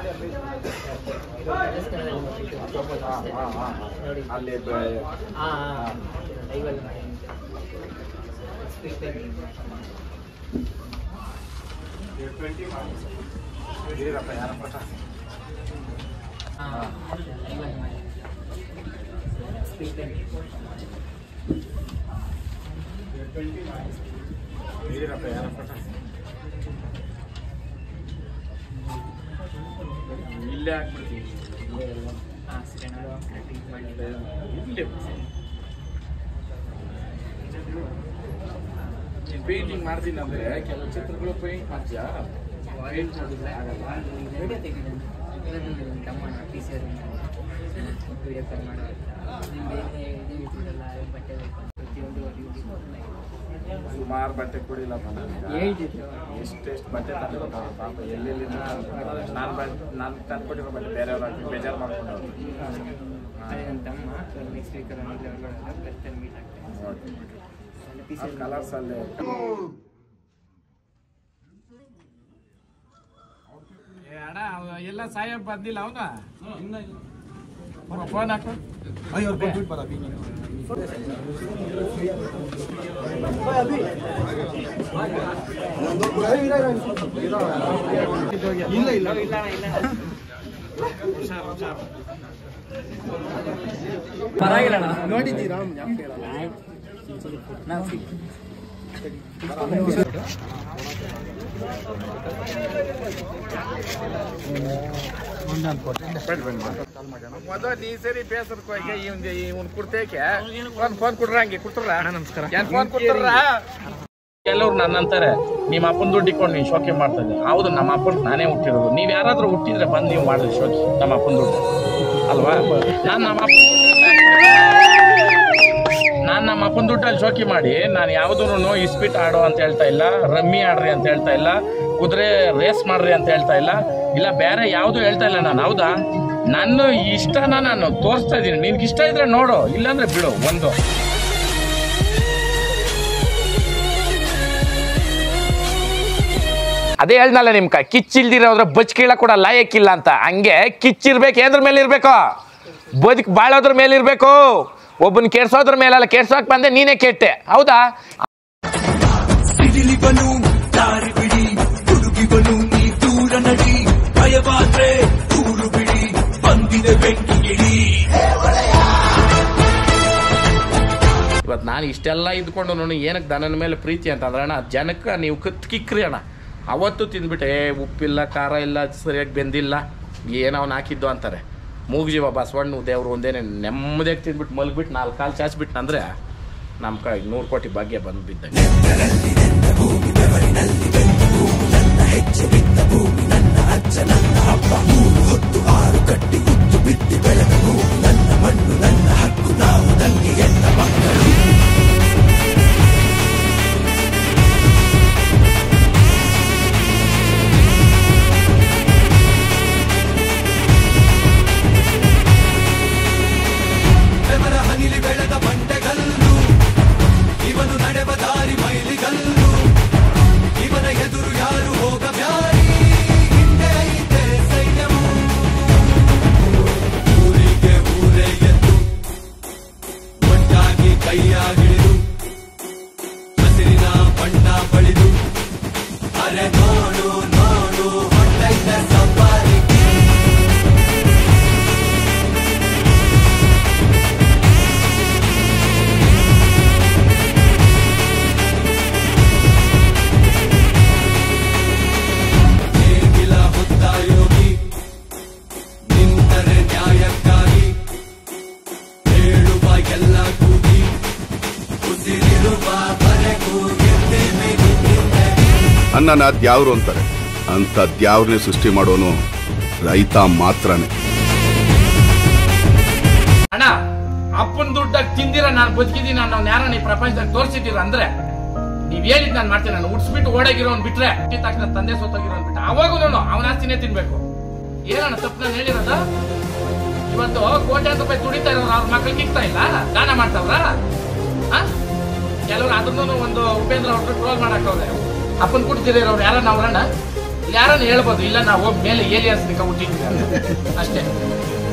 ನೋಡಿ ಅಲ್ಲಿ ಹಾ ಲೈವಲ್ಲಿ ಮಾಡಿ ಸ್ಪೀಡ್ ಇರಪ್ಪ ಯಾರಪ್ಪ ಹಾ ಲೈವಲ್ಲಿ ಮಾಡಿ ಸ್ಪೀಡ್ ಇರಪ್ಪ ಯಾರಪ್ಪ ಇಲ್ಲೇ ಹಾಕ್ಬಿಡ್ತೀನಿ ಹಾ ಸರಿ ನೋಡುವ ಕಟಿಂಗ್ ಮಾಡಿ ಇಲ್ಲೇ ನೀನ್ ಪೇಂಟಿಂಗ್ ಮಾಡ್ತೀನಿ ಅಂದ್ರೆ ಕೆಲವು ಚಿತ್ರಗಳು ಪೇಂಟ್ ಮಾಡ್ತೀಯಾ ಪೇಂಟ್ ಮಾಡಿದ್ರೆ ಆಗಲ್ಲ ವಿಡಿಯೋ ತೆಗಿದ್ದಾನೆ ಇದರಲ್ಲಿ ನನ್ನ ತಮ್ಮ ಟಿ ಸಿ ವಿಡಿಯೋ ಕಾಲ್ ಮಾಡೋ ನಿಮ್ಗೆ ಇದು ಇಟ್ಟಿರಲ್ಲ ಬಟ್ಟೆ ಬೇಕು ಪ್ರತಿಯೊಂದು ಸುಮಾರು ಬಟ್ಟೆ ಕೊಡಿಲ್ಲಪ್ಪ ನನಗೆ ಹೇಳ್ತಿದ್ರು ಎಷ್ಟೆಷ್ಟು ಬಟ್ಟೆ ತಂದು ಪಾಪ ಎಲ್ಲೆಲ್ಲಿ ನಾನು ಬಟ್ಟೆ ನಾನು ತಂದ್ಕೊಟ್ಟಿರೋ ಬಟ್ಟೆ ಬೇರೆಯವ್ರಾಗಿ ಬೇಜಾರು ಮಾಡ್ಕೊಂಡು ಅದೇ ನನ್ನ ತಮ್ಮ ನೆಕ್ಸ್ಟ್ ವೀಕಲ್ಲಿ ಅಂದ್ರೆ ಹೊರಗಡೆ ಬರ್ತಾನೆ ಮೀಟ್ ಆಗ್ತಾನೆ ಟಿ ಸಿ ಕಲರ್ಸ್ ಅಲ್ಲೇ ಅಣ್ಣ ಎಲ್ಲ ಸಾಯಬ್ ಬಂದಿಲ್ಲ ಅವನ ಫೋನ್ ಹಾಕು ಇಲ್ಲ ಇಲ್ಲ ಇಲ್ಲ ಪರವಾಗಿಲ್ಲ ನೋಡಿದ್ದೀರಾ ನಾವು ಮೊದಲು ನೀ ಸರಿ ಬೇಸರಕ್ಕೆ ಹೋಗಿ ಇವ್ನ್ ಇವ್ನ್ ಕುಡ್ತೇಕೆ ಫೋನ್ ಫೋನ್ ಕೊಡ್ರ ಹಂಗೆ ಕೊಡ್ತಾರ ನಮಸ್ಕಾರ ಏನ್ ಫೋನ್ ಕೊಡ್ತಾರ ಕೆಲವ್ರು ನನ್ನ ಅಂತಾರೆ ನಿಮ್ಮ ಅಪ್ಪನ ದುಡ್ಡು ಇಟ್ಕೊಂಡು ನೀನು ಶೋಕಿ ಮಾಡ್ತಾ ಇದ್ದೆ ಹೌದು ನಮ್ಮ ಅಪ್ಪನ ನಾನೇ ಹುಟ್ಟಿರೋದು ನೀವು ಯಾರಾದ್ರೂ ಹುಟ್ಟಿದ್ರೆ ಬಂದು ನೀವು ಮಾಡಿದ್ರಿ ಶೋಕಿ ನಮ್ಮ ಅಪ್ಪನ ದುಡ್ಡು ಅಲ್ವಾ ನಾನು ನಮ್ಮ ಅಪ್ಪನ ನಾನು ನಮ್ಮ ಅಪ್ಪನ ದುಡ್ಡಲ್ಲಿ ಶೋಕಿ ಮಾಡಿ ನಾನು ಯಾವುದೂ ಇಸ್ಪಿಟ್ ಆಡೋ ಅಂತ ಹೇಳ್ತಾ ಇಲ್ಲ ರಮ್ಮಿ ಆಡ್ರಿ ಅಂತ ಹೇಳ್ತಾ ಇಲ್ಲ ಕುದುರೆ ರೇಸ್ ಮಾಡ್ರಿ ಅಂತ ಹೇಳ್ತಾ ಇಲ್ಲ ಇಲ್ಲ ಬೇರೆ ಯಾವುದು ಹೇಳ್ತಾ ಇಲ್ಲ ನಾನು ಹೌದಾ ನನ್ನ ಇಷ್ಟನ ನಾನು ತೋರಿಸ್ತಾ ಇದ್ದೀನಿ ನಿನ್ಗೆ ಇಷ್ಟ ಇದ್ರೆ ನೋಡು ಇಲ್ಲಾಂದ್ರೆ ಬಿಡು ಒಂದು ಅದೇ ಹೇಳ್ದಲ್ಲ ನಿಮ್ಕ ಕಿಚ್ಚಿಲ್ದಿರೋದ್ರ ಬಚ್ಕೀಳ ಕೂಡ ಲಾಯಕ್ಕಿಲ್ಲ ಅಂತ ಹಂಗೆ ಕಿಚ್ಚಿರ್ಬೇಕು ಏದ್ರ ಮೇಲೆ ಇರ್ಬೇಕು ಬದುಕು ಬಾಳೋದ್ರ ಮೇಲೆ ಇರ್ಬೇಕು ಒಬ್ಬನ ಕೆಡ್ಸೋದ್ರ ಮೇಲಲ್ಲ ಕೆಡ್ಸೋಕ್ ಬಂದೆ ನೀನೇ ಕೆಟ್ಟೆ ಹೌದಾ ಸಿಡಿಲಿಬನು ದಾರಿ ಬಿಡಿ ಹುಡುಗಿಬನು ನೀ ದೂರ ನಡಿ ಭಯವಾದ್ರೆ ದೂರು ಬಿಡಿ ಬಂದಿದೆ ಬೆಂಕಿಗಿಡಿ ಇವತ್ತು ನಾನು ಇಷ್ಟೆಲ್ಲ ಇದ್ಕೊಂಡು ನಾನು ಏನಕ್ಕೆ ದನನ ಮೇಲೆ ಪ್ರೀತಿ ಅಂತ ಅಂದ್ರೆ ಅಣ್ಣ ಜನಕ್ಕೆ ನೀವು ಕತ್ ಕಿಕ್ರಿ ಅಣ್ಣ ಅವತ್ತು ತಿಂದ್ಬಿಟ್ಟೆ ಏ ಉಪ್ಪಿಲ್ಲ ಖಾರ ಇಲ್ಲ ಸರಿಯಾಗಿ ಬೆಂದಿಲ್ಲ ಏನೋ ಅವ್ನು ಹಾಕಿದ್ದು ಅಂತಾರೆ ಮೂಗ್ಜೀವ ಬಸವಣ್ಣ ದೇವ್ರು ಒಂದೇನೆ ನೆಮ್ಮದಿಯಾಗಿ ತಿಂದ್ಬಿಟ್ಟು ಮಲ್ಗ್ಬಿಟ್ಟು ನಾಲ್ಕು ಕಾಲು ಚಾಚ್ಬಿಟ್ಟು ಅಂದ್ರೆ ನಮ್ಮ ಕೈ ನೂರು ಕೋಟಿ ಭಾಗ್ಯ ಬಂದು ಬಿದ್ದಂಗೆ ಬೆವರ ಹನಿಲಿ ಬೆಳೆದ ಬಂಡೆಗಲ್ಲು ಇವನು ನಡೆವ ದಾರಿ ಮೈಲಿಗಲ್ಲು ಇವನ ಎದುರು ಯಾರು ಹೋಗಬ್ಯಾರಿ ಹಿಂದೆ ಐತೆ ಸೈನ್ಯವು ಊರಿಗೆ ಊರೇ ಎದ್ದು ಒಟ್ಟಾಗಿ ಕೈಯ ಹಿಡಿದು ಹಸಿರಿನ ಬಣ್ಣ ಬಳಿದು ಅರೆ ನೋಡು ನೋಡು ಹೊಟ್ಟೈತೆ ಸವಾರಿ ನೇಗಿಲ ಹೊತ್ತ ಯೋಗಿ ನಿಂತರೆ ನ್ಯಾಯಕ್ಕಾಗಿ ಹೇಳುವ ಎಲ್ಲ ಕೂಗಿ ಉಸಿರಿರುವ ಬರೆಗೂ ಗೆದ್ದೇವೆ ಗೆದ್ದೇವೆ ಅನ್ನನ ದ್ಯಾವ್ರು ಅಂತಾರೆ ಅಂತ ದ್ಯಾವ್ರನ್ನೇ ಸೃಷ್ಟಿ ಮಾಡೋನು ರೈತ ಮಾತ್ರನೇ ಅಣ್ಣ ಅಪ್ಪನ ದುಡ್ಡಾಗ ತಿಂದಿರ ನಾನು ಬದುಕಿದ್ದೀನಿ ಅನ್ನೋ ನ್ಯಾರ ಈ ಪ್ರಪಂಚದಾಗ ತೋರಿಸಿದ್ದೀರ ಅಂದ್ರೆ ನೀವ್ ಹೇಳಿದ್ ನಾನು ಮಾಡ್ತೀನಿ ನಾನು ಉಡ್ಸ್ಬಿಟ್ಟು ಓಡಾಗಿರೋನ್ ಬಿಟ್ರೆ ಈ ತಕ್ಷಣ ತಂದೆ ಸೋತೋಗಿರೋನ್ ಬಿಟ್ರೆ ಅವಾಗೂ ಅವನ ಆಸ್ತಿನೇ ತಿನ್ಬೇಕು ಏನಣ್ಣ ತಪ್ಪು ನಾನು ಹೇಳಿರೋದ ಇವತ್ತು ಕೋಟ್ಯಾಂತರ ರೂಪಾಯಿ ದುಡಿತಾ ಇರೋರು ಅವ್ರ ಮಕ್ಳಿಗೆ ಇಕ್ತಾ ಇಲ್ಲ ದಾನ ಮಾಡ್ತಾವ್ರ ಕೆಲವರು ಅದನ್ನು ಒಂದು ಉಪೇಂದ್ರ ಅವ್ರ ಟ್ರೋಲ್ ಮಾಡಕ್ ಹೋದ್ರೆ ಅಪ್ಪನ್ ಕೊಡ್ತಿರೋರು ಯಾರನ್ನ ಅವ್ರಣ್ಣ ಯಾರನ್ನ ಹೇಳ್ಬೋದು ಇಲ್ಲ ನಾವು ಮೇಲೆ ಏಲಿಯನ್ಸ್ ನಿಂಕ ಹುಟ್ಟಿದ್ವಿ ಅಂತ. ಅಷ್ಟೇ